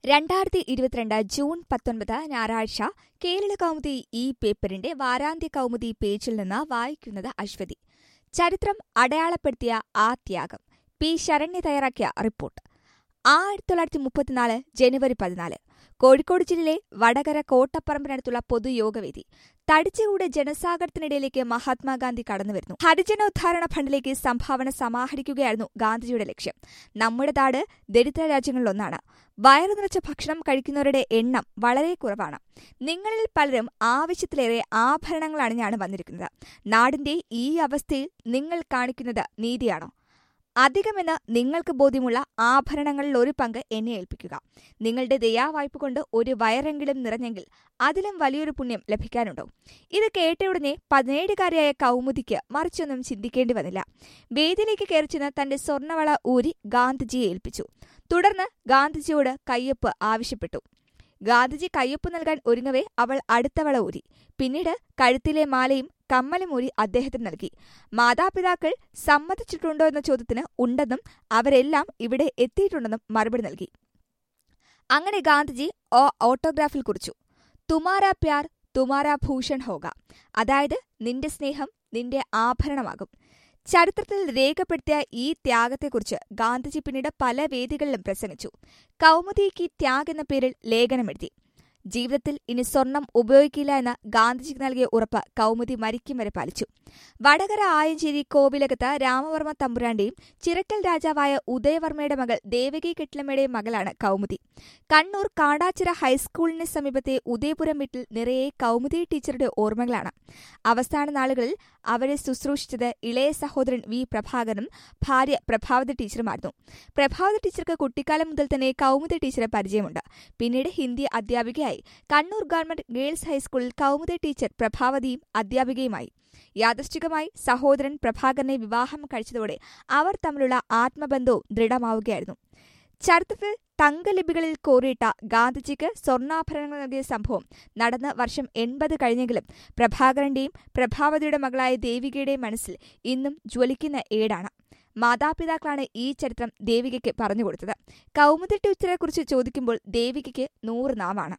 രണ്ടായിരത്തി ഇരുപത്തിരണ്ട് ജൂൺ പത്തൊൻപത് ഞായറാഴ്ച കേരള കൗമുദി ഈ പേപ്പറിന്റെ വാരാന്ത്യ കൗമുദി പേജിൽ നിന്ന് വായിക്കുന്നത് അശ്വതി ചരിത്രം അടയാളപ്പെടുത്തിയ ആ ത്യാഗം പി ശരണ്യ തയ്യാറാക്കിയ റിപ്പോർട്ട് ആയിരത്തി തൊള്ളായിരത്തി മുപ്പത്തിനാല് ജനുവരി പതിനാല് കോഴിക്കോട് ജില്ലയിലെ വടകര കോട്ടപ്പറമ്പിനടുത്തുള്ള പൊതുയോഗവേദി തടിച്ചുകൂടെ ജനസാഗരത്തിനിടയിലേക്ക് മഹാത്മാഗാന്ധി കടന്നുവരുന്നു ഹരിജനോദ്ധാരണ ഫണ്ടിലേക്ക് സംഭാവന സമാഹരിക്കുകയായിരുന്നു ഗാന്ധിജിയുടെ ലക്ഷ്യം നമ്മുടെ നാട് ദരിദ്ര രാജ്യങ്ങളിലൊന്നാണ് വയറു നിറച്ച ഭക്ഷണം കഴിക്കുന്നവരുടെ എണ്ണം വളരെ കുറവാണ് നിങ്ങളിൽ പലരും ആവശ്യത്തിലേറെ ആഭരണങ്ങൾ അണിഞ്ഞാണ് വന്നിരിക്കുന്നത് നാടിന്റെ ഈ അവസ്ഥയിൽ നിങ്ങൾ കാണിക്കുന്നത് നീതിയാണോ അധികമെന്ന് നിങ്ങൾക്ക് ബോധ്യമുള്ള ആഭരണങ്ങളിൽ ഒരു പങ്ക് എന്നെ ഏൽപ്പിക്കുക നിങ്ങളുടെ ദയാവായ്പ കൊണ്ട് ഒരു വയറെങ്കിലും നിറഞ്ഞെങ്കിൽ അതിലും വലിയൊരു പുണ്യം ലഭിക്കാനുണ്ടോ ഇത് കേട്ടയുടനെ പതിനേഴുകാരിയായ കൗമുദിക്ക് മറിച്ചൊന്നും ചിന്തിക്കേണ്ടി വന്നില്ല വേദിയിലേക്ക് കയറിച്ചെന്ന് തന്റെ സ്വർണവള ഊരി ഗാന്ധിജിയെ ഏൽപ്പിച്ചു തുടർന്ന് ഗാന്ധിജിയോട് കയ്യൊപ്പ് ആവശ്യപ്പെട്ടു ഗാന്ധിജി കയ്യൊപ്പ് നൽകാൻ ഒരുങ്ങവേ അവൾ അടുത്തവള ഊരി പിന്നീട് കഴുത്തിലെ മാലയും കമ്മലും ഊരി അദ്ദേഹത്തിന് നൽകി മാതാപിതാക്കൾ സമ്മതിച്ചിട്ടുണ്ടോ എന്ന ചോദ്യത്തിന് ഉണ്ടെന്നും അവരെല്ലാം ഇവിടെ എത്തിയിട്ടുണ്ടെന്നും മറുപടി നൽകി അങ്ങനെ ഗാന്ധിജി ഓ ഓട്ടോഗ്രാഫിൽ കുറിച്ചു തുമാരാ പ്യാർ തുമാരാ ഭൂഷൺ ഹോഗ അതായത് നിന്റെ സ്നേഹം നിന്റെ ആഭരണമാകും ചരിത്രത്തിൽ രേഖപ്പെടുത്തിയ ഈ ത്യാഗത്തെക്കുറിച്ച് ഗാന്ധിജി പിന്നീട് പല വേദികളിലും പ്രസംഗിച്ചു കൗമുദി കി ത്യാഗ് എന്ന പേരിൽ ലേഖനമെഴുതി ജീവിതത്തിൽ ഇനി സ്വർണം ഉപയോഗിക്കില്ല എന്ന ഗാന്ധിജിക്ക് നൽകിയ ഉറപ്പ് കൗമുദി മരിക്കും വരെ പാലിച്ചു വടകര ആയഞ്ചേരി കോവിലകത്ത് രാമവർമ്മ തമ്പുരാന്റെയും ചിറക്കൽ രാജാവായ ഉദയവർമ്മയുടെ മകൾ ദേവകി കെട്ടിലമ്മയുടെയും മകളാണ് കൗമുദി കണ്ണൂർ കാടാച്ചിറ ഹൈസ്കൂളിന് സമീപത്തെ ഉദയപുരം വീട്ടിൽ നിറയെ കൗമുദി ടീച്ചറുടെ ഓർമ്മകളാണ് അവസാന നാളുകളിൽ അവരെ ശുശ്രൂഷിച്ചത് ഇളയ സഹോദരൻ വി പ്രഭാകരനും ഭാര്യ പ്രഭാവതി ടീച്ചറുമായിരുന്നു പ്രഭാവതി ടീച്ചർക്ക് കുട്ടിക്കാലം മുതൽ തന്നെ കൗമുദി ടീച്ചറെ പരിചയമുണ്ട് പിന്നീട് ഹിന്ദി അധ്യാപികയായി കണ്ണൂർ ഗവൺമെന്റ് ഗേൾസ് ഹൈസ്കൂളിൽ കൗമുദി ടീച്ചർ പ്രഭാവതിയും അധ്യാപികയുമായി യാദൃശ്ചികമായി സഹോദരൻ പ്രഭാകരനെ വിവാഹം കഴിച്ചതോടെ അവർ തമ്മിലുള്ള ആത്മബന്ധവും ദൃഢമാവുകയായിരുന്നു ചരിത്രത്തിൽ തങ്കലിപികളിൽ കോറിയിട്ട ഗാന്ധിജിക്ക് സ്വർണ്ണാഭരണങ്ങൾ നൽകിയ സംഭവം നടന്ന വർഷം എൺപത് കഴിഞ്ഞെങ്കിലും പ്രഭാകരന്റെയും പ്രഭാവതിയുടെ മകളായ ദേവികയുടെയും മനസ്സിൽ ഇന്നും ജ്വലിക്കുന്ന ഏടാണ് മാതാപിതാക്കളാണ് ഈ ചരിത്രം ദേവികയ്ക്ക് പറഞ്ഞുകൊടുത്തത് കൗമുദി ടീച്ചറെക്കുറിച്ച് ചോദിക്കുമ്പോൾ ദേവികയ്ക്ക് നൂറ് നാവാണ്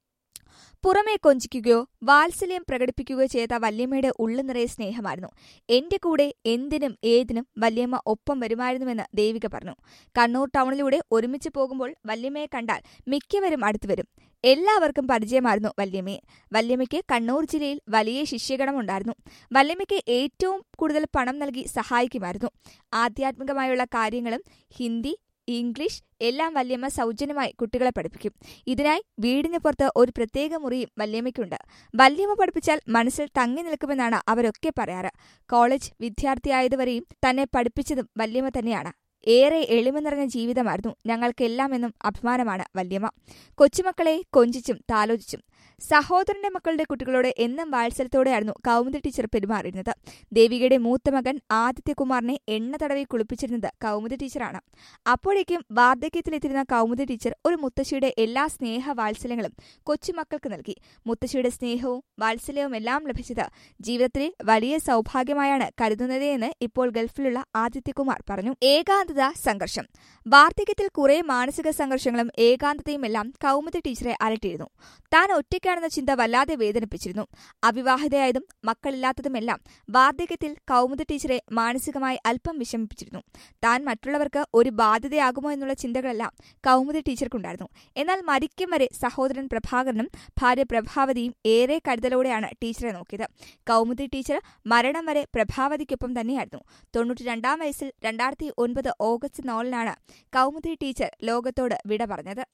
പുറമേ കൊഞ്ചിക്കുകയോ വാത്സല്യം പ്രകടിപ്പിക്കുകയോ ചെയ്ത വല്യമ്മയുടെ ഉള്ളു നിറയെ സ്നേഹമായിരുന്നു എന്റെ കൂടെ എന്തിനും ഏതിനും വല്യമ്മ ഒപ്പം വരുമായിരുന്നുവെന്ന് ദേവിക പറഞ്ഞു കണ്ണൂർ ടൗണിലൂടെ ഒരുമിച്ച് പോകുമ്പോൾ വല്യമ്മയെ കണ്ടാൽ മിക്കവരും അടുത്തു വരും എല്ലാവർക്കും പരിചയമായിരുന്നു വല്യമ്മയെ വല്യമ്മയ്ക്ക് കണ്ണൂർ ജില്ലയിൽ വലിയ ശിഷ്യഗണമുണ്ടായിരുന്നു വല്യമ്മയ്ക്ക് ഏറ്റവും കൂടുതൽ പണം നൽകി സഹായിക്കുമായിരുന്നു ആധ്യാത്മികമായുള്ള കാര്യങ്ങളും ഹിന്ദി ഇംഗ്ലീഷ് എല്ലാം വല്യമ്മ സൗജന്യമായി കുട്ടികളെ പഠിപ്പിക്കും ഇതിനായി വീടിന് പുറത്ത് ഒരു പ്രത്യേക മുറിയും വല്യമ്മയ്ക്കുണ്ട് വല്യമ്മ പഠിപ്പിച്ചാൽ മനസ്സിൽ തങ്ങി നിൽക്കുമെന്നാണ് അവരൊക്കെ പറയാറ് കോളേജ് വിദ്യാർത്ഥിയായതുവരെയും തന്നെ പഠിപ്പിച്ചതും വല്യമ്മ തന്നെയാണ് ഏറെ എളിമ നിറഞ്ഞ ജീവിതമായിരുന്നു ഞങ്ങൾക്കെല്ലാമെന്നും അഭിമാനമാണ് വല്യമ്മ കൊച്ചുമക്കളെ കൊഞ്ചിച്ചും താലോചിച്ചും സഹോദരന്റെ മക്കളുടെ കുട്ടികളോട് എന്നും വാത്സല്യത്തോടെയായിരുന്നു കൗമുദി ടീച്ചർ പെരുമാറിയിരുന്നത് ദേവികയുടെ മൂത്ത മകൻ ആദിത്യകുമാറിനെ എണ്ണ തടവി കുളിപ്പിച്ചിരുന്നത് കൗമുദി ടീച്ചറാണ് അപ്പോഴേക്കും വാർദ്ധക്യത്തിലെത്തിരുന്ന കൗമുദി ടീച്ചർ ഒരു മുത്തശ്ശിയുടെ എല്ലാ സ്നേഹ വാത്സല്യങ്ങളും കൊച്ചുമക്കൾക്ക് നൽകി മുത്തശ്ശിയുടെ സ്നേഹവും വാത്സല്യവും എല്ലാം ലഭിച്ചത് ജീവിതത്തിലെ വലിയ സൗഭാഗ്യമായാണ് കരുതുന്നത് എന്ന് ഇപ്പോൾ ഗൾഫിലുള്ള ആദിത്യകുമാർ പറഞ്ഞു ഏകാന്തത സംഘർഷം വാർദ്ധക്യത്തിൽ കുറെ മാനസിക സംഘർഷങ്ങളും ഏകാന്തതയും എല്ലാം കൗമുദി ടീച്ചറെ അലട്ടിയിരുന്നു താൻ ഒറ്റയ്ക്കാണെന്ന ചിന്ത വല്ലാതെ വേദനിപ്പിച്ചിരുന്നു അവിവാഹിതയായതും മക്കളില്ലാത്തതുമെല്ലാം വാർദ്ധക്യത്തിൽ കൗമുദി ടീച്ചറെ മാനസികമായി അല്പം വിഷമിപ്പിച്ചിരുന്നു താൻ മറ്റുള്ളവർക്ക് ഒരു ബാധ്യതയാകുമോ എന്നുള്ള ചിന്തകളെല്ലാം കൗമുദി ടീച്ചർക്കുണ്ടായിരുന്നു എന്നാൽ മരിക്കും വരെ സഹോദരൻ പ്രഭാകരനും ഭാര്യ പ്രഭാവതിയും ഏറെ കരുതലോടെയാണ് ടീച്ചറെ നോക്കിയത് കൗമുദി ടീച്ചർ മരണം വരെ പ്രഭാവതിക്കൊപ്പം തന്നെയായിരുന്നു തൊണ്ണൂറ്റി രണ്ടാം വയസ്സിൽ രണ്ടായിരത്തി ഒൻപത് ഓഗസ്റ്റ് നാലിനാണ് കൗമുദി ടീച്ചർ ലോകത്തോട് വിട പറഞ്ഞത്